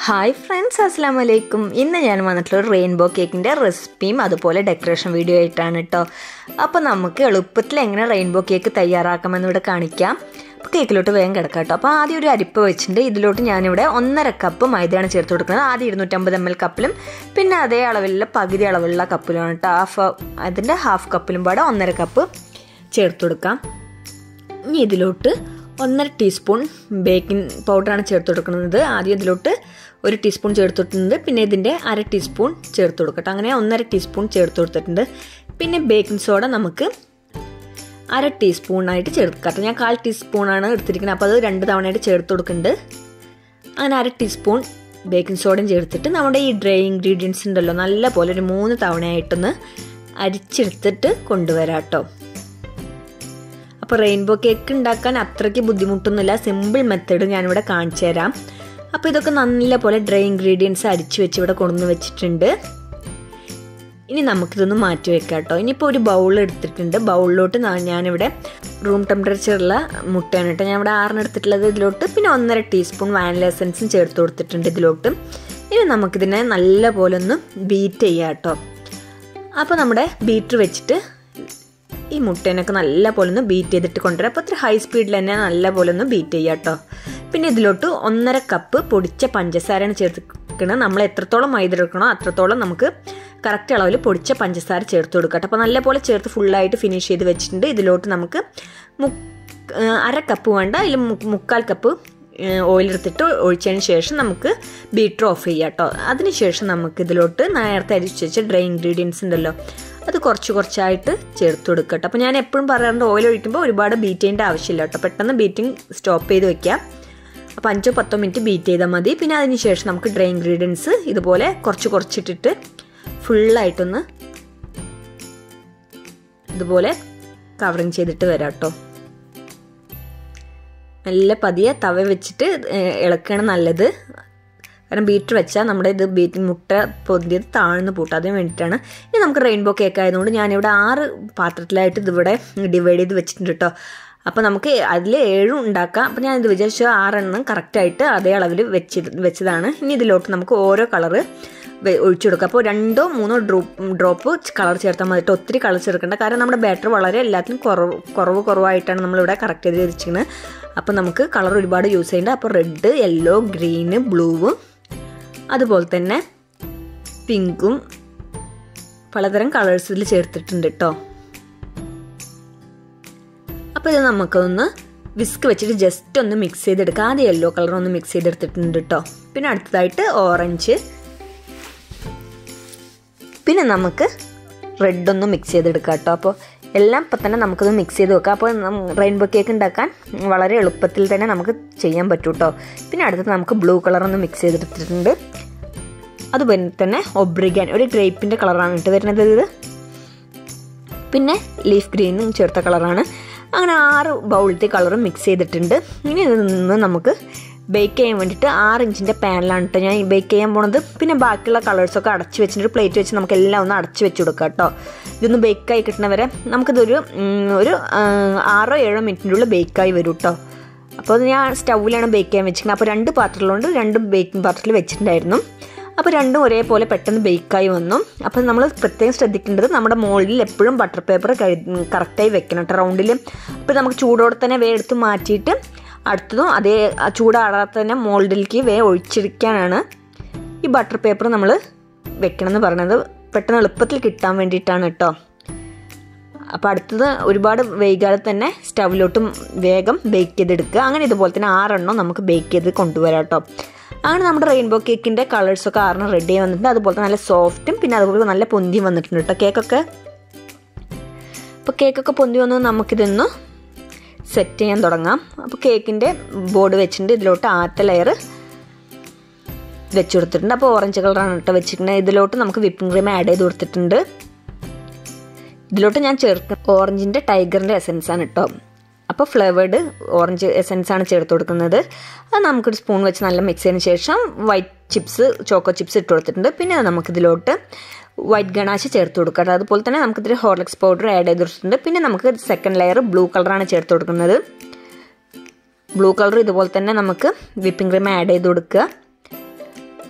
hi friends അസ്സാം വലൈക്കും ഇന്ന് ഞാൻ വന്നിട്ടുള്ള റെയിൻബോ കേക്കിൻ്റെ റെസിപ്പിയും അതുപോലെ ഡെക്കറേഷൻ വീഡിയോ ആയിട്ടാണ് കേട്ടോ അപ്പോൾ നമുക്ക് എളുപ്പത്തിൽ എങ്ങനെ റെയിൻബോ കേക്ക് തയ്യാറാക്കാമെന്ന് ഇവിടെ കാണിക്കാം അപ്പോൾ കേക്കിലോട്ട് വേഗം കിടക്കാം കേട്ടോ അപ്പോൾ ആദ്യം ഒരു അരിപ്പ് വെച്ചിട്ടുണ്ട് ഇതിലോട്ട് ഞാനിവിടെ ഒന്നര കപ്പ് മൈദയാണ് ചേർത്ത് കൊടുക്കുന്നത് ആദ്യം ഇരുന്നൂറ്റമ്പത് എം എൽ കപ്പിലും പിന്നെ അതേ അളവിലുള്ള പകുതി അളവിലുള്ള കപ്പിലുമാണ് കേട്ടോ ഹാഫ് അതിൻ്റെ ഹാഫ് കപ്പിലും പാടെ ഒന്നര കപ്പ് ചേർത്ത് കൊടുക്കാം ഇനി ഇതിലോട്ട് ഒന്നര ടീസ്പൂൺ ബേക്കിംഗ് പൗഡറാണ് ചേർത്ത് കൊടുക്കുന്നത് ആദ്യം ഇതിലോട്ട് ഒരു ടീസ്പൂൺ ചേർത്തിട്ടുണ്ട് പിന്നെ ഇതിൻ്റെ അര ടീസ്പൂൺ ചേർത്ത് കൊടുക്കട്ടെ അങ്ങനെ ഒന്നര ടീസ്പൂൺ ചേർത്ത് കൊടുത്തിട്ടുണ്ട് പിന്നെ ബേക്കിംഗ് സോഡ നമുക്ക് അര ടീസ്പൂണായിട്ട് ചേർക്കട്ടെ ഞാൻ കാൽ ടീസ്പൂണാണ് എടുത്തിരിക്കുന്നത് അപ്പോൾ അത് രണ്ട് തവണയായിട്ട് ചേർത്ത് കൊടുക്കുന്നുണ്ട് അങ്ങനെ അര ടീസ്പൂൺ ബേക്കിംഗ് സോഡയും ചേർത്തിട്ട് നമ്മുടെ ഈ ഡ്രൈ ഇൻഗ്രീഡിയൻസ് ഉണ്ടല്ലോ നല്ല പോലെ ഒരു മൂന്ന് തവണയായിട്ടൊന്ന് അരിച്ചെടുത്തിട്ട് കൊണ്ടുവരാം കേട്ടോ അപ്പോൾ റെയിൻബോ കേക്ക് ഉണ്ടാക്കാൻ അത്രയ്ക്ക് ബുദ്ധിമുട്ടൊന്നുമില്ല സിമ്പിൾ മെത്തേഡ് ഞാനിവിടെ കാണിച്ചു തരാം അപ്പോൾ ഇതൊക്കെ നല്ല പോലെ ഡ്രൈ ഇൻഗ്രീഡിയൻസ് അരിച്ച് വെച്ച് ഇവിടെ കൊണ്ടുവന്ന് വെച്ചിട്ടുണ്ട് ഇനി നമുക്കിതൊന്ന് മാറ്റി വെക്കാം കേട്ടോ ഇനിയിപ്പോൾ ഒരു ബൗൾ എടുത്തിട്ടുണ്ട് ബൗളിലോട്ട് ഞാനിവിടെ റൂം ടെമ്പറേച്ചറുള്ള മുട്ടയാണ് കേട്ടോ ഞാൻ ഇവിടെ ആറിന് എടുത്തിട്ടുള്ളത് ഇതിലോട്ട് പിന്നെ ഒന്നര ടീസ്പൂൺ വാനില എസൻസും ചേർത്ത് കൊടുത്തിട്ടുണ്ട് ഇതിലോട്ട് ഇനി നമുക്കിതിനെ നല്ല പോലെ ഒന്ന് ബീറ്റ് ചെയ്യാം കേട്ടോ അപ്പോൾ നമ്മുടെ ബീറ്റർ വെച്ചിട്ട് ഈ മുട്ടേനൊക്കെ നല്ല പോലെ ഒന്ന് ബീറ്റ് ചെയ്തിട്ട് കൊണ്ടുവരാം അപ്പോൾ ഇത്ര ഹൈ സ്പീഡിൽ തന്നെ നല്ല പോലെ ഒന്ന് ബീറ്റ് ചെയ്യാം കേട്ടോ പിന്നെ ഇതിലോട്ട് ഒന്നര കപ്പ് പൊടിച്ച പഞ്ചസാരയാണ് ചേർത്തിക്കുന്നത് നമ്മൾ എത്രത്തോളം മൈദ എടുക്കണോ അത്രത്തോളം നമുക്ക് കറക്റ്റ് അളവിൽ പൊടിച്ച പഞ്ചസാര ചേർത്ത് കൊടുക്കട്ടെ അപ്പോൾ നല്ല പോലെ ചേർത്ത് ഫുള്ളായിട്ട് ഫിനിഷ് ചെയ്ത് വെച്ചിട്ടുണ്ട് ഇതിലോട്ട് നമുക്ക് അര കപ്പ് വേണ്ട അതിൽ മുക്കാൽ കപ്പ് ഓയിൽ എടുത്തിട്ട് ഒഴിച്ചതിന് ശേഷം നമുക്ക് ബീറ്റർ ഓഫ് ചെയ്യാം കേട്ടോ അതിനുശേഷം നമുക്ക് ഇതിലോട്ട് നേരത്തെ അരിച്ച് വെച്ച ഡ്രൈ ഇൻഗ്രീഡിയൻസ് ഉണ്ടല്ലോ അത് കുറച്ച് കുറച്ചായിട്ട് ചേർത്ത് കൊടുക്കട്ടെ അപ്പോൾ ഞാൻ എപ്പോഴും പറയാറുണ്ട് ഓയിൽ ഒഴിക്കുമ്പോൾ ഒരുപാട് ബീറ്റ് ചെയ്യേണ്ട ആവശ്യമില്ല കേട്ടോ പെട്ടെന്ന് ബീറ്റിംഗ് സ്റ്റോപ്പ് ചെയ്ത് വെക്കാം അപ്പോൾ അഞ്ചോ പത്തോ മിനിറ്റ് ബീറ്റ് ചെയ്താൽ മതി പിന്നെ അതിന് ശേഷം നമുക്ക് ഡ്രൈ ഇൻഗ്രീഡിയൻസ് ഇതുപോലെ കുറച്ച് കുറച്ചിട്ടിട്ട് ഫുള്ളായിട്ടൊന്ന് ഇതുപോലെ കവറിങ് ചെയ്തിട്ട് വരാം കേട്ടോ നല്ല പതിയെ തവ വെച്ചിട്ട് ഇളക്കണം നല്ലത് കാരണം ബീറ്റർ വെച്ചാൽ നമ്മുടെ ഇത് ബീറ്റ് മുട്ട പൊന്തിയത് താഴ്ന്നു പൂട്ടും അതിന് വേണ്ടിയിട്ടാണ് ഇനി നമുക്ക് റെയിൻബോ കേക്ക് ആയതുകൊണ്ട് ഞാനിവിടെ ആറ് പാത്രത്തിലായിട്ട് ഇതിവിടെ ഡിവൈഡ് ചെയ്ത് വെച്ചിട്ടുണ്ട് കേട്ടോ അപ്പോൾ നമുക്ക് അതിൽ ഏഴും ഉണ്ടാക്കാം അപ്പോൾ ഞാൻ ഇത് വിചാരിച്ചു ആറെണ്ണം കറക്റ്റായിട്ട് അതേ അളവിൽ വെച്ച് വെച്ചതാണ് ഇനി ഇതിലോട്ട് നമുക്ക് ഓരോ കളറ് ഒഴിച്ചു കൊടുക്കുക അപ്പോൾ രണ്ടോ മൂന്നോ ഡ്രോപ്പ് ഡ്രോപ്പ് കളർ ചേർത്താൽ മതിട്ട് ഒത്തിരി കളർ ചേർക്കേണ്ട കാരണം നമ്മുടെ ബാറ്റർ വളരെ എല്ലാത്തിനും കുറവ് കുറവ് കുറവായിട്ടാണ് നമ്മളിവിടെ കറക്റ്റ് ചെയ്ത് വെച്ചിരിക്കുന്നത് അപ്പോൾ നമുക്ക് കളർ ഒരുപാട് യൂസ് ചെയ്യേണ്ട അപ്പോൾ റെഡ് യെല്ലോ ഗ്രീന് ബ്ലൂവും അതുപോലെ തന്നെ പിങ്കും പലതരം കളേഴ്സിൽ ചേർത്തിട്ടുണ്ട് കേട്ടോ അപ്പോൾ ഇത് നമുക്കൊന്ന് വിസ്ക് വെച്ചിട്ട് ജസ്റ്റ് ഒന്ന് മിക്സ് ചെയ്തെടുക്കാം ആദ്യം യെല്ലോ കളർ ഒന്ന് മിക്സ് ചെയ്തെടുത്തിട്ടുണ്ട് കേട്ടോ പിന്നെ അടുത്തതായിട്ട് ഓറഞ്ച് പിന്നെ നമുക്ക് റെഡ് ഒന്ന് മിക്സ് ചെയ്തെടുക്കാം കേട്ടോ അപ്പോൾ എല്ലാം ഇപ്പം തന്നെ നമുക്കത് മിക്സ് ചെയ്ത് വെക്കാം അപ്പോൾ റെയിൻബോ കേക്ക് ഉണ്ടാക്കാൻ വളരെ എളുപ്പത്തിൽ തന്നെ നമുക്ക് ചെയ്യാൻ പറ്റും കേട്ടോ പിന്നെ അടുത്തത് നമുക്ക് ബ്ലൂ കളർ ഒന്ന് മിക്സ് ചെയ്തെടുത്തിട്ടുണ്ട് അതുപോലെ തന്നെ ഒബ്രിഗാൻ ഒരു ഗ്രേപ്പിൻ്റെ കളറാണ് ഇട്ട് വരുന്നത് ഇത് പിന്നെ ലീഫ് ഗ്രീനും ചേർത്ത കളറാണ് അങ്ങനെ ആറ് ബൗളിലത്തെ കളറും മിക്സ് ചെയ്തിട്ടുണ്ട് ഇനി ഇതിൽ നിന്ന് നമുക്ക് ബേക്ക് ചെയ്യാൻ വേണ്ടിയിട്ട് ആറ് ഇഞ്ചിൻ്റെ പാനിലാണ് കേട്ടോ ഞാൻ ബേക്ക് ചെയ്യാൻ പോണത് പിന്നെ ബാക്കിയുള്ള കളേഴ്സൊക്കെ അടച്ച് വെച്ചിട്ട് പ്ലേറ്റ് വെച്ച് നമുക്ക് എല്ലാം ഒന്ന് അടച്ച് വെച്ച് കൊടുക്കാം കേട്ടോ ഇതൊന്ന് ബേക്കായി കിട്ടുന്നവരെ നമുക്കിതൊരു ഒരു ആറോ ഏഴോ മിനിറ്റിൻ്റെ ഉള്ളിൽ ബേക്കായി വരും കേട്ടോ അപ്പോൾ അത് ഞാൻ സ്റ്റൗവിലാണ് ബേക്ക് ചെയ്യാൻ വെച്ചിരിക്കുന്നത് അപ്പോൾ രണ്ട് പാത്രങ്ങളുണ്ട് രണ്ട് ബേക്കിംഗ് പാത്രത്തിൽ വെച്ചിട്ടുണ്ടായിരുന്നു അപ്പോൾ രണ്ടും ഒരേപോലെ പെട്ടെന്ന് ബേക്കായി വന്നു അപ്പോൾ നമ്മൾ പ്രത്യേകം ശ്രദ്ധിക്കേണ്ടത് നമ്മുടെ മോൾഡിൽ എപ്പോഴും ബട്ടർ പേപ്പർ കറക്റ്റായി വെക്കണം കേട്ടോ റൗണ്ടിൽ അപ്പോൾ നമുക്ക് ചൂടോടെ തന്നെ വേ എടുത്ത് മാറ്റിയിട്ട് അടുത്തതും അതേ ചൂടാറാത്ത തന്നെ മോൾഡിലേക്ക് വേ ഒഴിച്ചിരിക്കാനാണ് ഈ ബട്ടർ പേപ്പർ നമ്മൾ വെക്കണം എന്ന് പറയുന്നത് പെട്ടെന്ന് എളുപ്പത്തിൽ കിട്ടാൻ വേണ്ടിയിട്ടാണ് കേട്ടോ അപ്പോൾ അടുത്തത് ഒരുപാട് വൈകാതെ തന്നെ സ്റ്റൗവിലോട്ടും വേഗം ബേക്ക് ചെയ്തെടുക്കുക അങ്ങനെ ഇതുപോലെ തന്നെ ആറെണ്ണം നമുക്ക് ബേക്ക് ചെയ്ത് കൊണ്ടുവരാം കേട്ടോ അങ്ങനെ നമ്മുടെ റെയിൻബോ കേക്കിൻ്റെ കളേഴ്സൊക്കെ ആറെണ്ണം റെഡി ആയി വന്നിട്ടുണ്ട് അതുപോലെ തന്നെ നല്ല സോഫ്റ്റും പിന്നെ അതുപോലെ നല്ല പൊന്തിയും വന്നിട്ടുണ്ട് കേട്ടോ കേക്കൊക്കെ അപ്പോൾ കേക്കൊക്കെ പൊന്തി വന്നു നമുക്കിതൊന്ന് സെറ്റ് ചെയ്യാൻ തുടങ്ങാം അപ്പോൾ കേക്കിൻ്റെ ബോർഡ് വെച്ചിട്ടുണ്ട് ഇതിലോട്ട് ആറ്റ ലെയർ വെച്ച് കൊടുത്തിട്ടുണ്ട് അപ്പോൾ ഓറഞ്ച് കളറാണ് കേട്ടോ വെച്ചിട്ടുണ്ട് ഇതിലോട്ട് നമുക്ക് വിപ്പിംഗ് ക്രീം ആഡ് ചെയ്ത് കൊടുത്തിട്ടുണ്ട് ഇതിലോട്ട് ഞാൻ ചേർക്കുന്ന ഓറഞ്ചിൻ്റെ ടൈഗറിൻ്റെ എസൻസ് ആണ് കേട്ടോ അപ്പോൾ ഫ്ലേവേർഡ് ഓറഞ്ച് എസൻസ് ആണ് ചേർത്ത് കൊടുക്കുന്നത് അത് നമുക്കൊരു സ്പൂൺ വെച്ച് നല്ല മിക്സ് ചെയ്തതിന് ശേഷം വൈറ്റ് ചിപ്സ് ചോക്കോ ചിപ്സ് ഇട്ട് കൊടുത്തിട്ടുണ്ട് പിന്നെ നമുക്കിതിലോട്ട് വൈറ്റ് ഗണാശ് ചേർത്ത് കൊടുക്കുക അതുപോലെ തന്നെ നമുക്കിതിൽ ഹോർലിക്സ് പൗഡർ ആഡ് ചെയ്ത് കൊടുത്തിട്ടുണ്ട് പിന്നെ നമുക്ക് സെക്കൻഡ് ലെയർ ബ്ലൂ കളറാണ് ചേർത്ത് കൊടുക്കുന്നത് ബ്ലൂ കളർ ഇതുപോലെ തന്നെ നമുക്ക് വിപ്പിംഗ് ക്രീം ആഡ് ചെയ്ത് കൊടുക്കുക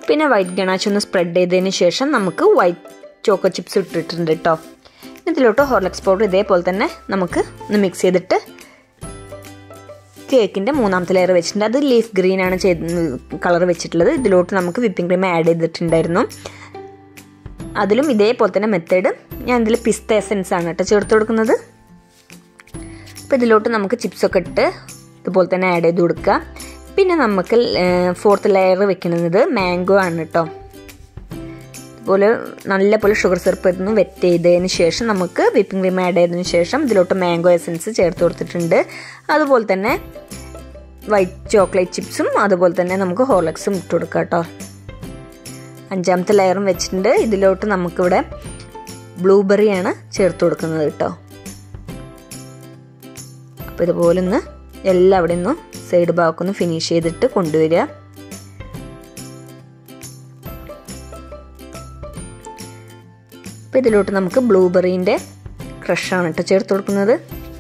പിന്നെ വൈറ്റ് ഗണാച്ച് ഒന്ന് സ്പ്രെഡ് ചെയ്തതിന് ശേഷം നമുക്ക് വൈറ്റ് ചോക്കോ ചിപ്സ് ഇട്ടിട്ടുണ്ട് കേട്ടോ ഇതിലോട്ട് ഹോർലിക്സ് പൗഡർ ഇതേപോലെ തന്നെ നമുക്ക് ഒന്ന് മിക്സ് ചെയ്തിട്ട് കേക്കിൻ്റെ മൂന്നാമത്തെ ലെയർ വെച്ചിട്ടുണ്ട് അത് ലീഫ് ഗ്രീൻ ആണ് ചെയ്ത് കളർ വെച്ചിട്ടുള്ളത് ഇതിലോട്ട് നമുക്ക് വിപ്പിംഗ് ക്രീം ആഡ് ചെയ്തിട്ടുണ്ടായിരുന്നു അതിലും ഇതേപോലെ തന്നെ മെത്തേഡ് ഞാൻ ഇതിൽ പിസ്ത എസൻസ് ആണ് കേട്ടോ ചേർത്ത് കൊടുക്കുന്നത് അപ്പോൾ ഇതിലോട്ട് നമുക്ക് ചിപ്സൊക്കെ ഇട്ട് ഇതുപോലെ തന്നെ ആഡ് ചെയ്ത് കൊടുക്കുക പിന്നെ നമുക്ക് ഫോർത്ത് ലെയർ വെക്കുന്നത് മാംഗോ ആണ് കേട്ടോ അതുപോലെ നല്ല പോലെ ഷുഗർ സിറപ്പ് ഇതൊന്ന് വെറ്റ് ചെയ്തതിന് ശേഷം നമുക്ക് വിപ്പിംഗ് ക്രീം ആഡ് ചെയ്തതിന് ശേഷം ഇതിലോട്ട് മാംഗോ എസൻസ് ചേർത്ത് കൊടുത്തിട്ടുണ്ട് അതുപോലെ തന്നെ വൈറ്റ് ചോക്ലേറ്റ് ചിപ്സും അതുപോലെ തന്നെ നമുക്ക് ഹോർലക്സും ഇട്ട് കൊടുക്കാം കേട്ടോ അഞ്ചാമത്തെ ലെയറും വെച്ചിട്ടുണ്ട് ഇതിലോട്ട് നമുക്കിവിടെ ബ്ലൂബെറിയാണ് ചേർത്ത് കൊടുക്കുന്നത് കേട്ടോ അപ്പോൾ ഇതുപോലെ ഒന്ന് എല്ലാം അവിടെ നിന്ന് സൈഡ് ഭാഗമൊന്ന് ഫിനിഷ് ചെയ്തിട്ട് കൊണ്ടുവരിക അപ്പോൾ ഇതിലോട്ട് നമുക്ക് ബ്ലൂബെറീൻ്റെ ക്രഷാണ് കേട്ടോ ചേർത്ത് കൊടുക്കുന്നത്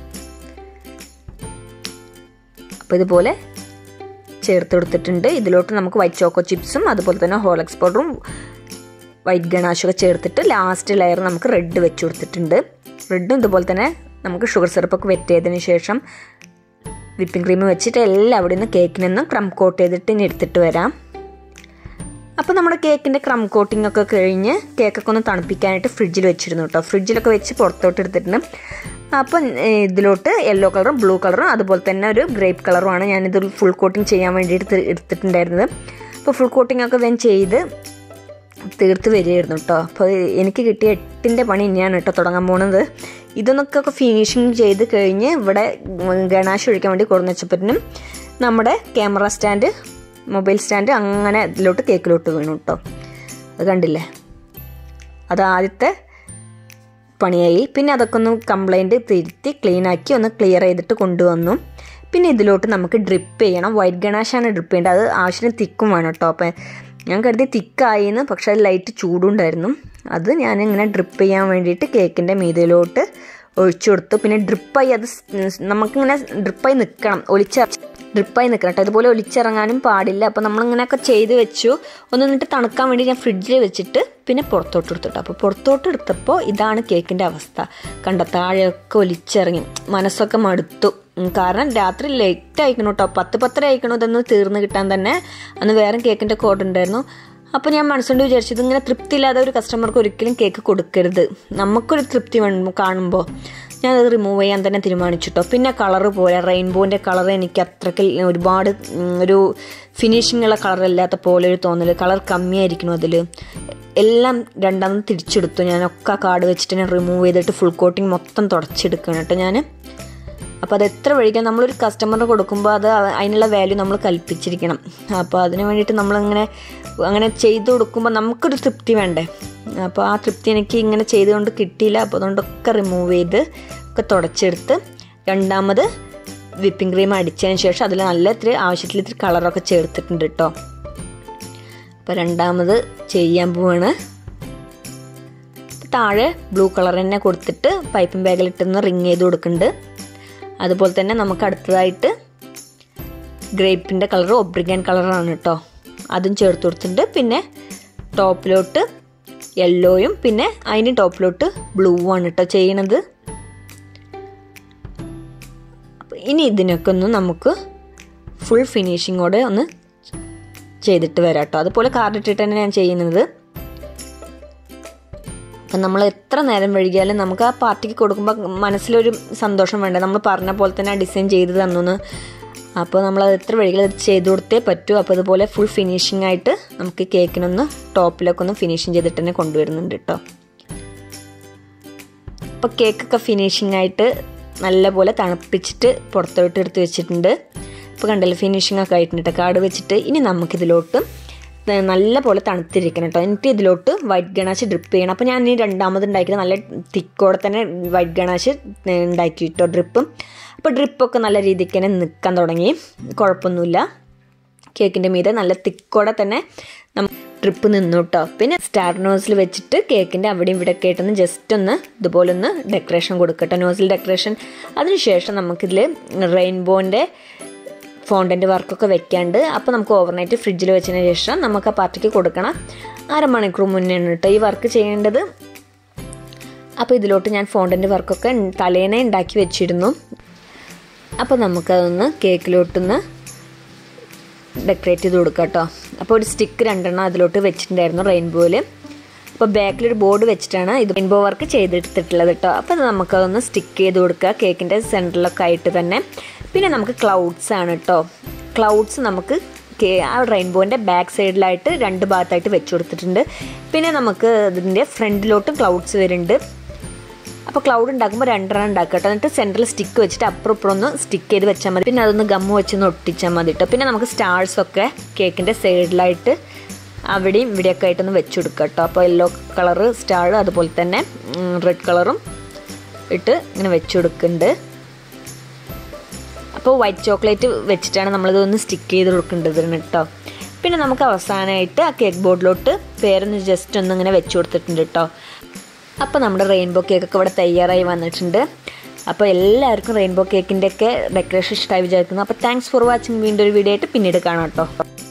അപ്പോൾ ഇതുപോലെ ചേർത്ത് കൊടുത്തിട്ടുണ്ട് ഇതിലോട്ട് നമുക്ക് വൈറ്റ് ചോക്കോ ചിപ്സും അതുപോലെ തന്നെ ഹോളക്സ് പൗഡറും വൈറ്റ് ഗണാഷൊക്കെ ചേർത്തിട്ട് ലാസ്റ്റ് ലെയർ നമുക്ക് റെഡ് വെച്ച് കൊടുത്തിട്ടുണ്ട് റെഡും ഇതുപോലെ തന്നെ നമുക്ക് ഷുഗർ സിറപ്പൊക്കെ വെറ്റ് ചെയ്തതിന് ശേഷം വിപ്പിംഗ് ക്രീം വെച്ചിട്ട് എല്ലാം അവിടെ നിന്ന് കേക്കിൽ നിന്ന് ക്രം കോട്ട് ചെയ്തിട്ട് ഇനി എടുത്തിട്ട് വരാം അപ്പോൾ നമ്മുടെ കേക്കിൻ്റെ ക്രം കോട്ടിംഗ് ഒക്കെ കഴിഞ്ഞ് കേക്കൊക്കെ ഒന്ന് തണുപ്പിക്കാനായിട്ട് ഫ്രിഡ്ജിൽ വെച്ചിരുന്നു കേട്ടോ ഫ്രിഡ്ജിലൊക്കെ വെച്ച് പുറത്തോട്ട് എടുത്തിട്ടുണ്ട് അപ്പം ഇതിലോട്ട് യെല്ലോ കളറും ബ്ലൂ കളറും അതുപോലെ തന്നെ ഒരു ഗ്രേപ്പ് കളറുമാണ് ഞാനിത് ഫുൾ കോട്ടിങ് ചെയ്യാൻ വേണ്ടിയിട്ട് എടുത്തിട്ടുണ്ടായിരുന്നത് അപ്പോൾ ഫുൾ കോട്ടിംഗ് ഒക്കെ ഞാൻ ചെയ്ത് തീർത്ത് വരികയായിരുന്നു കേട്ടോ അപ്പോൾ എനിക്ക് കിട്ടിയ എട്ടിൻ്റെ പണി ഇനിയാണ് കേട്ടോ തുടങ്ങാൻ പോണത് ഇതൊന്നൊക്കെ ഫിനിഷിങ് ചെയ്ത് കഴിഞ്ഞ് ഇവിടെ ഗണാശ് ഒഴിക്കാൻ വേണ്ടി കൊടുന്നു വെച്ചപ്പോഴത്തേനും നമ്മുടെ ക്യാമറ സ്റ്റാൻഡ് മൊബൈൽ സ്റ്റാൻഡ് അങ്ങനെ ഇതിലോട്ട് കേക്കിലോട്ട് വീണു കേട്ടോ അത് കണ്ടില്ലേ അത് ആദ്യത്തെ പണിയായി പിന്നെ അതൊക്കെ ഒന്ന് കംപ്ലൈൻറ്റ് തിരുത്തി ക്ലീൻ ആക്കി ഒന്ന് ക്ലിയർ ചെയ്തിട്ട് കൊണ്ടുവന്നു പിന്നെ ഇതിലോട്ട് നമുക്ക് ഡ്രിപ്പ് ചെയ്യണം വൈറ്റ് ഗണാഷാണ് ഡ്രിപ്പ് ചെയ്യേണ്ടത് അത് ആവശ്യത്തിന് തിക്കും വേണം കേട്ടോ അപ്പം ഞാൻ കരുതി തിക്കായിന്ന് പക്ഷെ അത് ലൈറ്റ് ചൂടുണ്ടായിരുന്നു അത് ഞാൻ ഇങ്ങനെ ഡ്രിപ്പ് ചെയ്യാൻ വേണ്ടിയിട്ട് കേക്കിൻ്റെ മീതയിലോട്ട് ഒഴിച്ചു കൊടുത്തു പിന്നെ ഡ്രിപ്പായി അത് നമുക്കിങ്ങനെ ഡ്രിപ്പായി നിൽക്കണം ഒലിച്ച ഡ്രിപ്പായി നിൽക്കണം കേട്ടോ ഇതുപോലെ ഒലിച്ചിറങ്ങാനും പാടില്ല അപ്പോൾ നമ്മളിങ്ങനെയൊക്കെ ചെയ്ത് വെച്ചു ഒന്ന് എന്നിട്ട് തണുക്കാൻ വേണ്ടി ഞാൻ ഫ്രിഡ്ജിൽ വെച്ചിട്ട് പിന്നെ പുറത്തോട്ട് എടുത്തിട്ടു അപ്പോൾ പുറത്തോട്ട് എടുത്തപ്പോൾ ഇതാണ് കേക്കിൻ്റെ അവസ്ഥ കണ്ട താഴെയൊക്കെ ഒലിച്ചിറങ്ങി മനസ്സൊക്കെ മടുത്തു കാരണം രാത്രി ലേറ്റ് അയക്കണം കേട്ടോ പത്ത് പത്തര അയക്കണം ഇതൊന്ന് തീർന്ന് കിട്ടാൻ തന്നെ അന്ന് വേറെ കേക്കിൻ്റെ കോഡ് ഉണ്ടായിരുന്നു അപ്പോൾ ഞാൻ മനസ്സുകൊണ്ട് വിചാരിച്ചു ഇതിങ്ങനെ തൃപ്തി ഇല്ലാതെ ഒരു കസ്റ്റമർക്ക് ഒരിക്കലും കേക്ക് കൊടുക്കരുത് നമുക്കൊരു തൃപ്തി വേണം കാണുമ്പോൾ ഞാനത് റിമൂവ് ചെയ്യാൻ തന്നെ തീരുമാനിച്ചിട്ടോ പിന്നെ കളറ് പോലെ റെയിൻബോൻ്റെ കളർ എനിക്ക് അത്രയ്ക്ക് ഒരുപാട് ഒരു ഫിനിഷിംഗ് ഉള്ള കളർ അല്ലാത്ത പോലെ ഒരു തോന്നൽ കളർ കമ്മിയായിരിക്കണം അതിൽ എല്ലാം രണ്ടാമത് തിരിച്ചെടുത്തു ഞാനൊക്കെ കാർഡ് വെച്ചിട്ട് ഞാൻ റിമൂവ് ചെയ്തിട്ട് ഫുൾ കോട്ടിങ് മൊത്തം തുടച്ചെടുക്കണം കേട്ടോ ഞാൻ അപ്പോൾ അത് എത്ര വഴിക്കാൻ നമ്മളൊരു കസ്റ്റമറിന് കൊടുക്കുമ്പോൾ അത് അതിനുള്ള വാല്യൂ നമ്മൾ കൽപ്പിച്ചിരിക്കണം അപ്പോൾ അതിന് വേണ്ടിയിട്ട് നമ്മളിങ്ങനെ അങ്ങനെ ചെയ്തു കൊടുക്കുമ്പോൾ നമുക്കൊരു തൃപ്തി വേണ്ടേ അപ്പോൾ ആ തൃപ്തി എനിക്ക് ഇങ്ങനെ ചെയ്തുകൊണ്ട് കിട്ടിയില്ല അപ്പോൾ അതുകൊണ്ടൊക്കെ റിമൂവ് ചെയ്ത് ഒക്കെ തുടച്ചെടുത്ത് രണ്ടാമത് വിപ്പിംഗ് ക്രീം അടിച്ചതിന് ശേഷം അതിൽ നല്ല ഇത്തിരി ആവശ്യത്തിൽ ഇത്തിരി കളറൊക്കെ ചേർത്തിട്ടുണ്ട് കേട്ടോ അപ്പോൾ രണ്ടാമത് ചെയ്യാൻ പോവാണ് താഴെ ബ്ലൂ കളർ തന്നെ കൊടുത്തിട്ട് പൈപ്പിംഗ് ബാഗിലിട്ടൊന്ന് റിങ് ചെയ്ത് കൊടുക്കുന്നുണ്ട് അതുപോലെ തന്നെ നമുക്ക് അടുത്തതായിട്ട് ഗ്രേപ്പിൻ്റെ കളർ ഒബ്രിഗൻ കളറാണ് കേട്ടോ അതും ചേർത്ത് കൊടുത്തിട്ടുണ്ട് പിന്നെ ടോപ്പിലോട്ട് യെല്ലോയും പിന്നെ അതിന് ടോപ്പിലോട്ട് ബ്ലൂ ആണ് കേട്ടോ ചെയ്യണത് ഇനി ഇതിനൊക്കെ ഒന്ന് നമുക്ക് ഫുൾ ഫിനിഷിങ്ങോടെ ഒന്ന് ചെയ്തിട്ട് വരാം കേട്ടോ അതുപോലെ കാർഡ് ഇട്ടിട്ട് തന്നെ ഞാൻ ചെയ്യുന്നത് അപ്പം നമ്മൾ എത്ര നേരം വൈകിയാലും നമുക്ക് ആ പാർട്ടിക്ക് കൊടുക്കുമ്പോൾ മനസ്സിലൊരു സന്തോഷം വേണ്ടേ നമ്മൾ പറഞ്ഞ പോലെ തന്നെ ആ ഡിസൈൻ ചെയ്ത് തന്നു അപ്പോൾ നമ്മൾ അത് എത്ര വഴികൾ ചെയ്ത് കൊടുത്തേ പറ്റൂ അപ്പോൾ അതുപോലെ ഫുൾ ഫിനിഷിംഗ് ആയിട്ട് നമുക്ക് കേക്കിനൊന്ന് ടോപ്പിലൊക്കെ ഒന്ന് ഫിനിഷിങ് ചെയ്തിട്ട് തന്നെ കൊണ്ടുവരുന്നുണ്ട് കേട്ടോ അപ്പോൾ കേക്കൊക്കെ ഫിനിഷിംഗ് ആയിട്ട് നല്ലപോലെ തണുപ്പിച്ചിട്ട് പുറത്തോട്ട് എടുത്ത് വെച്ചിട്ടുണ്ട് ഇപ്പോൾ കണ്ടല്ലോ ഫിനിഷിംഗ് ഒക്കെ ആയിട്ടുണ്ട് കേട്ടോ കാർഡ് വെച്ചിട്ട് ഇനി നമുക്കിതിലോട്ട് നല്ല പോലെ തണുത്തിരിക്കണം കേട്ടോ എന്നിട്ട് ഇതിലോട്ട് വൈറ്റ് ഗണാശ് ഡ്രിപ്പ് ചെയ്യണം അപ്പോൾ ഞാൻ ഇനി രണ്ടാമത് ഉണ്ടാക്കിയത് നല്ല തിക്കോടെ തന്നെ വൈറ്റ് ഗണാശ് ഉണ്ടാക്കി കേട്ടോ ഡ്രിപ്പ് അപ്പോൾ ഡ്രിപ്പൊക്കെ നല്ല രീതിക്ക് തന്നെ നിൽക്കാൻ തുടങ്ങി കുഴപ്പമൊന്നുമില്ല കേക്കിൻ്റെ മീതെ നല്ല തിക്കോടെ തന്നെ നമ്മൾ ട്രിപ്പ് നിന്നു കേട്ടോ പിന്നെ സ്റ്റാർ നോസിൽ വെച്ചിട്ട് കേക്കിൻ്റെ അവിടെയും ഇവിടെ ഒക്കെ ആയിട്ടൊന്ന് ജസ്റ്റ് ഒന്ന് ഇതുപോലെ ഒന്ന് ഡെക്കറേഷൻ കൊടുക്കട്ടെ നോസിൽ ഡെക്കറേഷൻ അതിനുശേഷം നമുക്കിതിൽ റെയിൻബോൻ്റെ ഫോണ്ടൻ്റ് വർക്കൊക്കെ വെക്കാണ്ട് അപ്പോൾ നമുക്ക് ഓവർനൈറ്റ് ഫ്രിഡ്ജിൽ വെച്ചതിന് ശേഷം നമുക്ക് ആ പാർട്ടിക്ക് കൊടുക്കണം അരമണിക്കൂർ മുന്നെയാണ് കേട്ടോ ഈ വർക്ക് ചെയ്യേണ്ടത് അപ്പോൾ ഇതിലോട്ട് ഞാൻ ഫോണ്ടൻ്റ് വർക്കൊക്കെ തലേനെ ഉണ്ടാക്കി വെച്ചിരുന്നു അപ്പോൾ നമുക്കതൊന്ന് കേക്കിലോട്ടൊന്ന് ഡെക്കറേറ്റ് ചെയ്ത് കൊടുക്കാം കേട്ടോ അപ്പോൾ ഒരു സ്റ്റിക്ക് രണ്ടെണ്ണം അതിലോട്ട് വെച്ചിട്ടുണ്ടായിരുന്നു റെയിൻബോയിൽ അപ്പോൾ ബാക്കിലൊരു ബോർഡ് വെച്ചിട്ടാണ് ഇത് റെയിൻബോ വർക്ക് ചെയ്തെടുത്തിട്ടുള്ളത് കേട്ടോ അപ്പോൾ അത് നമുക്കതൊന്ന് സ്റ്റിക്ക് ചെയ്ത് കൊടുക്കുക കേക്കിൻ്റെ സെൻറ്ററിലൊക്കെ ആയിട്ട് തന്നെ പിന്നെ നമുക്ക് ക്ലൗഡ്സ് ആണ് കേട്ടോ ക്ലൗഡ്സ് നമുക്ക് ആ റെയിൻബോൻ്റെ ബാക്ക് സൈഡിലായിട്ട് രണ്ട് ഭാഗത്തായിട്ട് വെച്ച് കൊടുത്തിട്ടുണ്ട് പിന്നെ നമുക്ക് ഇതിൻ്റെ ഫ്രണ്ടിലോട്ടും ക്ലൗഡ്സ് വരുന്നുണ്ട് അപ്പോൾ ക്ലൗഡ് ഉണ്ടാക്കുമ്പോൾ രണ്ടെണ്ണം ഉണ്ടാക്കുക കേട്ടോ എന്നിട്ട് സെൻറ്ററിൽ സ്റ്റിക്ക് വെച്ചിട്ട് അപ്പുറം ഇപ്പുറം ഒന്ന് സ്റ്റിക്ക് ചെയ്ത് വെച്ചാൽ മതി പിന്നെ അതൊന്ന് ഗമ്മ് വെച്ചൊന്ന് ഒട്ടിച്ചാൽ മതി കേട്ടോ പിന്നെ നമുക്ക് സ്റ്റാർസൊക്കെ കേക്കിൻ്റെ സൈഡിലായിട്ട് അവിടെയും ഇവിടെയൊക്കെ ആയിട്ടൊന്ന് വെച്ച് കൊടുക്കുക കേട്ടോ അപ്പോൾ യെല്ലോ കളറ് സ്റ്റാർ അതുപോലെ തന്നെ റെഡ് കളറും ഇട്ട് ഇങ്ങനെ വെച്ച് കൊടുക്കുന്നുണ്ട് അപ്പോൾ വൈറ്റ് ചോക്ലേറ്റ് വെച്ചിട്ടാണ് നമ്മളിതൊന്ന് സ്റ്റിക്ക് ചെയ്ത് കൊടുക്കേണ്ടത് കേട്ടോ പിന്നെ നമുക്ക് അവസാനമായിട്ട് ആ കേക്ക് ബോർഡിലോട്ട് പേരൊന്ന് ജസ്റ്റ് ഒന്ന് ഇങ്ങനെ വെച്ച് കൊടുത്തിട്ടുണ്ട് കേട്ടോ അപ്പോൾ നമ്മുടെ റെയിൻബോ കേക്കൊക്കെ ഇവിടെ തയ്യാറായി വന്നിട്ടുണ്ട് അപ്പോൾ എല്ലാവർക്കും റെയിൻബോ കേക്കിൻ്റെ ഒക്കെ ഡെക്കറേഷൻ ഇഷ്ടമായി വിചാരിക്കുന്നു അപ്പോൾ താങ്ക്സ് ഫോർ വാച്ചിങ് വീണ്ടും ഒരു വീഡിയോ ആയിട്ട് പിന്നീട് കാണാം കേട്ടോ